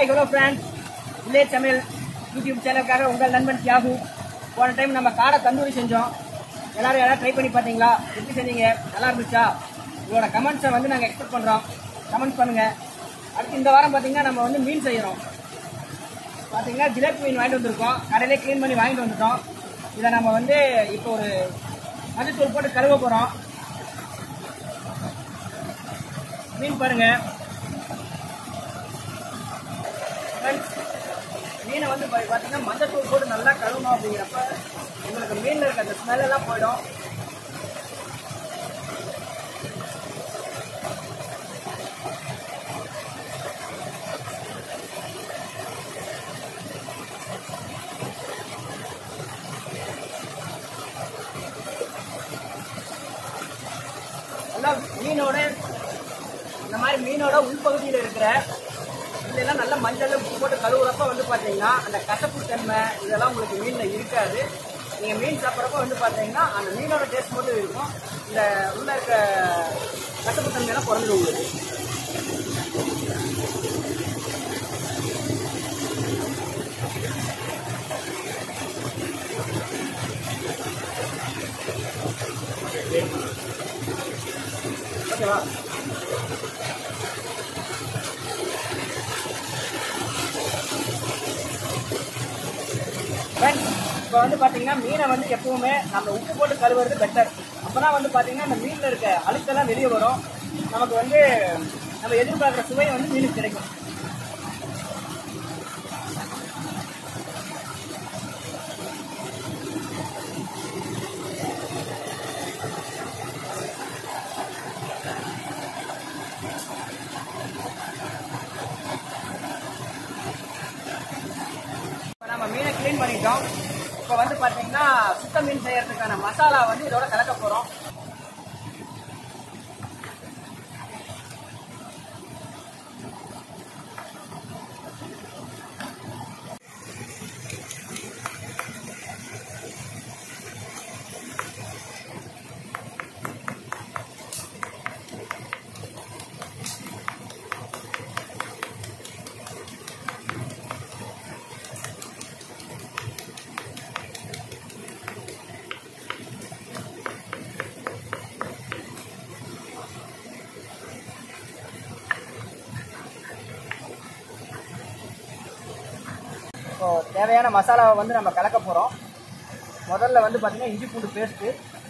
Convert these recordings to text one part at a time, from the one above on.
hi hello friends village சமையல் YouTube சேனலுக்காக உங்கள் நண்பன் தியாகு போன டைம் நம்ம காடை தந்தூரி செஞ்சோம் எல்லாரும் யாராவது ட்ரை பண்ணி பார்த்தீங்களா எப்படி செஞ்சீங்க நல்லா இருந்துச்சா உங்களோட கமெண்ட்ஸை வந்து நாங்கள் எக்ஸ்பெக்ட் பண்ணுறோம் கமெண்ட் பண்ணுங்கள் அடுத்து இந்த வாரம் பார்த்தீங்கன்னா நம்ம வந்து மீன் செய்கிறோம் பார்த்தீங்கன்னா ஜிலேபி மீன் வாங்கிட்டு வந்திருக்கோம் கடையிலே க்ளீன் பண்ணி வாங்கிட்டு வந்துட்டோம் இதை நம்ம வந்து இப்போ ஒரு மஞ்சத்தூள் போட்டு கழுவ போகிறோம் மீன் பாருங்க Friends, மீனை வந்து பா- பார்த்தீங்கன்னா மஞ்சத்தூள் போட்டு நல்லா கழுவணும் அப்படிங்கிறப்ப உங்களுக்கு மீனில் இருக்க அந்த ஸ்மெல் எல்லாம் போயிடும் நல்லா மீனோட இந்த மாதிரி மீனோட உள்பகுதியில் இருக்கிற இதெல்லாம் நல்லா மஞ்சள் உப்பு போட்டு கழுவுறப்ப வந்து பார்த்தீங்கன்னா அந்த கசப்பு தன்மை இதெல்லாம் உங்களுக்கு மீனில் இருக்காது நீங்கள் மீன் சாப்பிட்றப்ப வந்து பார்த்தீங்கன்னா அந்த மீனோட டேஸ்ட் மட்டும் இருக்கும் இந்த உள்ள இருக்க கசப்பு தன்மையெல்லாம் குறைஞ்சிடும் உங்களுக்கு ஓகேவா ஃப்ரெண்ட்ஸ் இப்போ வந்து பார்த்தீங்கன்னா மீனை வந்து எப்பவுமே நம்ம உப்பு போட்டு கழுவுறது பெட்டர் அப்போ வந்து பார்த்தீங்கன்னா அந்த மீனில் இருக்க அழுக்கெல்லாம் வெளியே வரும் நமக்கு வந்து நம்ம எதிர்பார்க்குற சுவை வந்து மீனுக்கு கிடைக்கும் இப்போ நம்ம மீனை க்ளீன் பண்ணிட்டோம் இப்போ வந்து பார்த்தீங்கன்னா சுத்த மீன் செய்யறதுக்கான மசாலா வந்து இதோட கலக்க போகிறோம் இப்போ தேவையான மசாலாவை வந்து நம்ம கலக்க போகிறோம் முதல்ல வந்து பார்த்தீங்கன்னா இஞ்சி பூண்டு பேஸ்ட்டு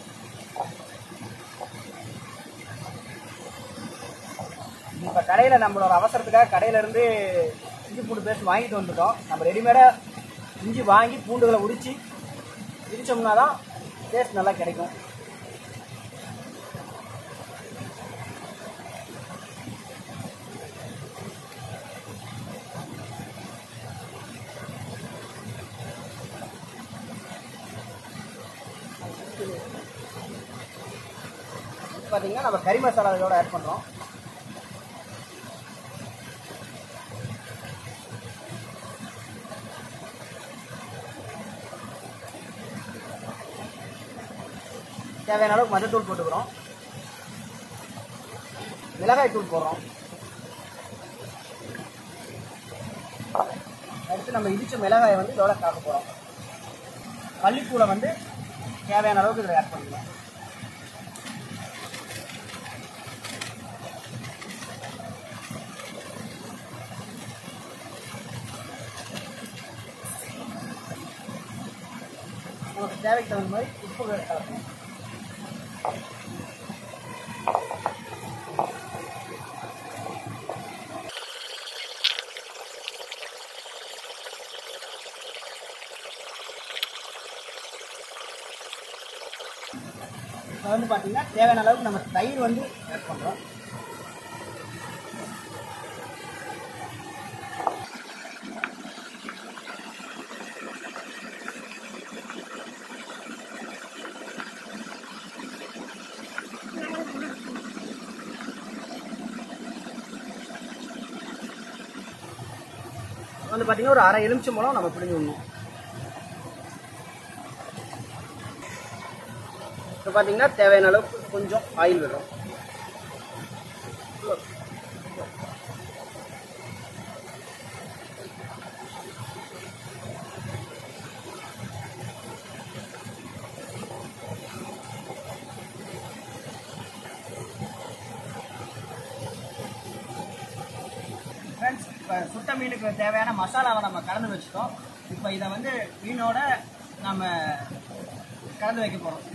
இப்போ கடையில் நம்மளோட அவசரத்துக்காக கடையிலேருந்து இஞ்சி பூண்டு பேஸ்ட் வாங்கிட்டு வந்துட்டோம் நம்ம ரெடிமேடாக இஞ்சி வாங்கி பூண்டுகளை உரித்து இடித்தோம்னா தான் டேஸ்ட் நல்லா கிடைக்கும் பார்த்தீங்கன்னா நம்ம கறி மசாலா இதோட ஆட் பண்ணுறோம் தேவையான அளவுக்கு மஞ்சத்தூள் போட்டுக்கிறோம் மிளகாய் தூள் போடுறோம் அடுத்து நம்ம இடிச்ச மிளகாயை வந்து இதோட காக்க போகிறோம் மல்லிப்பூளை வந்து தேவையான அளவுக்கு இதில் ஆட் பண்ணிக்கலாம் நமக்கு தேவைக்கு தகுந்த மாதிரி உப்பு கலக்கணும் இப்போ வந்து பார்த்தீங்கன்னா தேவையான அளவுக்கு நம்ம தயிர் வந்து ஆட் பண்ணுறோம் வந்து பார்த்தீங்கன்னா ஒரு அரை எலுமிச்சம்பழம் நம்ம பிடிங்கி விடணும் இப்போ பார்த்தீங்கன்னா தேவையான அளவுக்கு கொஞ்சம் ஆயில் விடுறோம் இப்போ சுட்ட மீனுக்கு தேவையான மசாலாவை நம்ம கலந்து வச்சுட்டோம் இப்போ இதை வந்து மீனோட நம்ம கலந்து வைக்க போகிறோம்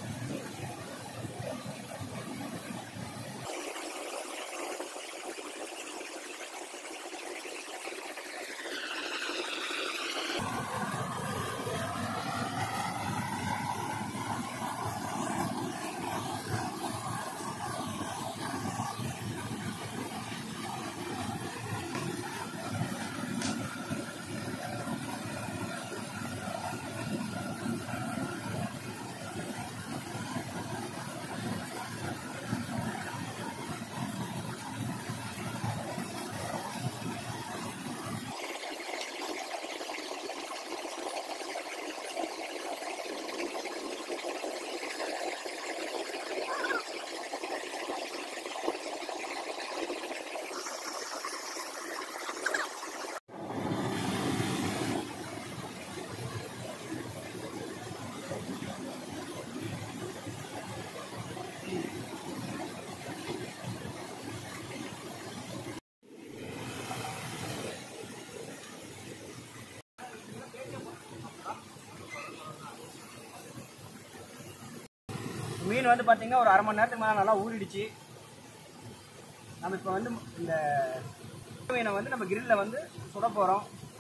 மீன் வந்து பார்த்தீங்கன்னா ஒரு அரை மணி நேரத்துக்கு மேலே நல்லா ஊறிடுச்சு நம்ம இப்போ வந்து இந்த மீனை வந்து நம்ம கிரில்ல வந்து சுட போகிறோம்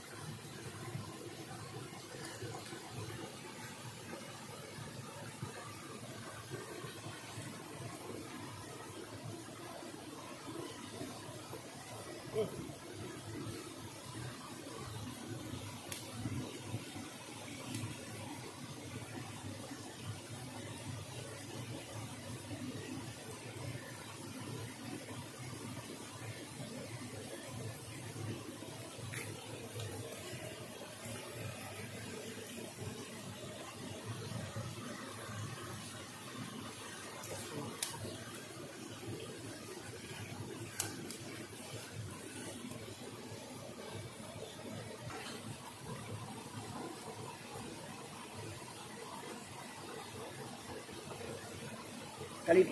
கழுவி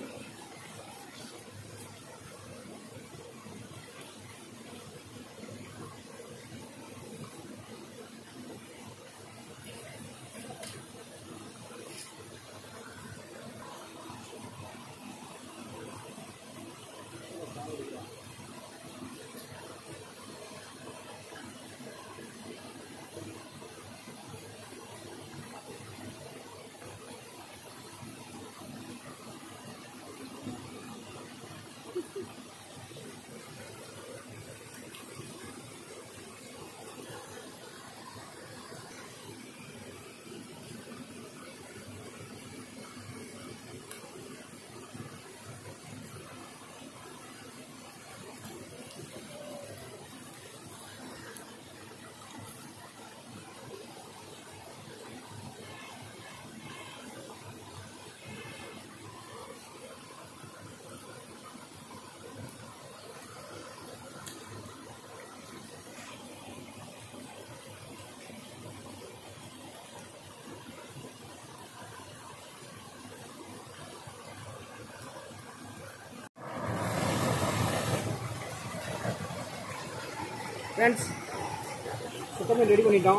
ஃப்ரெண்ட்ஸ் சுத்தமாக ரெடி பண்ணிட்டோம்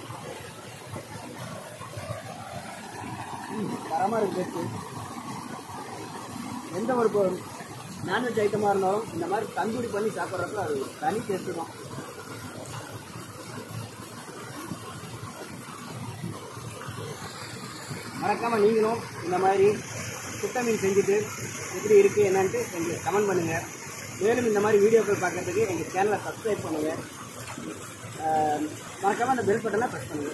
ம், தரமா இருக்கு டேஸ்ட்டு எந்த ஒரு பொருள் நான்வெஜ் ஐட்டமாக இருந்தாலும் இந்த மாதிரி தந்தூரி பண்ணி சாப்பிட்றப்ப அது தனி டேஸ்ட்டு தான் மறக்காமல் நீங்களும் இந்த மாதிரி சுத்த மீன் செஞ்சுட்டு எப்படி இருக்குது என்னன்ட்டு எங்களுக்கு கமெண்ட் பண்ணுங்கள் மேலும் இந்த மாதிரி வீடியோக்கள் பார்க்கறதுக்கு எங்கள் சேனலை சப்ஸ்கிரைப் பண்ணுங்கள் மறக்காமல் அந்த பெல் பட்டனை ப்ரெஸ் பண்ணுங்கள்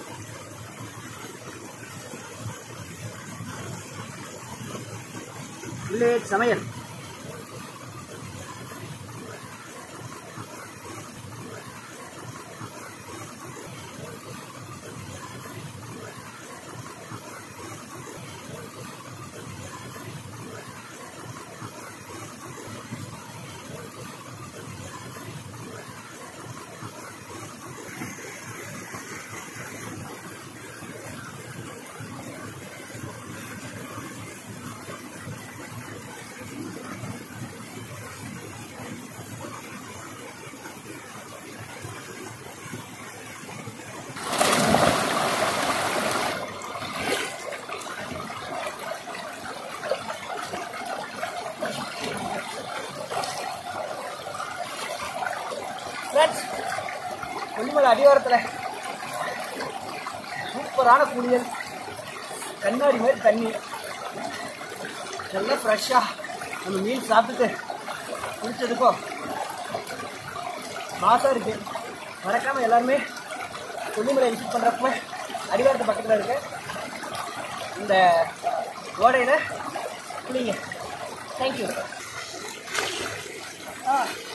வில்லேஜ் சமையல் கொல்லிமலை அடிவாரத்தில் சூப்பரான குளியல் கண்ணாடி மாதிரி தண்ணி நல்லா ஃப்ரெஷ்ஷாக நம்ம மீன் சாப்பிட்டுட்டு குடிச்சதுக்கும் மாசாக இருக்கு மறக்காமல் எல்லாருமே கொல்லிமலை விசிட் பண்ணுறப்ப அடிவாரத்து பக்கத்தில் இருக்க இந்த ஓடையில் குளிங்க தேங்க்யூ ஆ